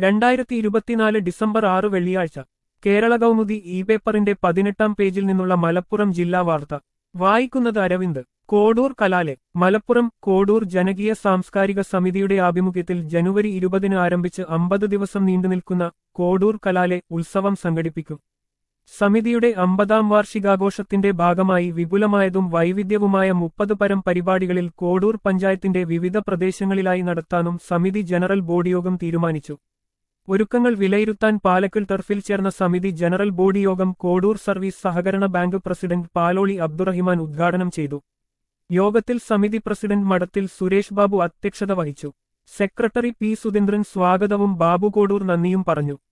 രണ്ടായിരത്തി ഇരുപത്തിനാല് ഡിസംബർ ആറ് വെള്ളിയാഴ്ച കേരള കൗമുദി ഇ പേപ്പറിന്റെ പതിനെട്ടാം പേജിൽ നിന്നുള്ള മലപ്പുറം ജില്ലാ വാർത്ത വായിക്കുന്നത് അരവിന്ദ് കോഡൂർ കലാലെ മലപ്പുറം കോഡൂർ ജനകീയ സാംസ്കാരിക സമിതിയുടെ ആഭിമുഖ്യത്തിൽ ജനുവരി ഇരുപതിന് ആരംഭിച്ച് അമ്പത് ദിവസം നീണ്ടുനിൽക്കുന്ന കോഡൂർ കലാലെ ഉത്സവം സംഘടിപ്പിക്കും സമിതിയുടെ അമ്പതാം വാർഷികാഘോഷത്തിന്റെ ഭാഗമായി വിപുലമായതും വൈവിധ്യവുമായ മുപ്പത് പരം പരിപാടികളിൽ കോഡൂർ പഞ്ചായത്തിന്റെ വിവിധ പ്രദേശങ്ങളിലായി നടത്താനും സമിതി ജനറൽ ബോഡി യോഗം തീരുമാനിച്ചു ഒരുക്കങ്ങൾ വിലയിരുത്താൻ പാലക്കൽ ടർഫിൽ ചേർന്ന സമിതി ജനറൽ ബോഡി യോഗം കോഡൂർ സർവീസ് സഹകരണ ബാങ്ക് പ്രസിഡന്റ് പാലോളി അബ്ദുറഹിമാൻ ഉദ്ഘാടനം ചെയ്തു യോഗത്തിൽ സമിതി പ്രസിഡന്റ് മഠത്തിൽ സുരേഷ് ബാബു അധ്യക്ഷത വഹിച്ചു സെക്രട്ടറി പി സുധീന്ദ്രൻ സ്വാഗതവും ബാബു കോഡൂർ നന്ദിയും പറഞ്ഞു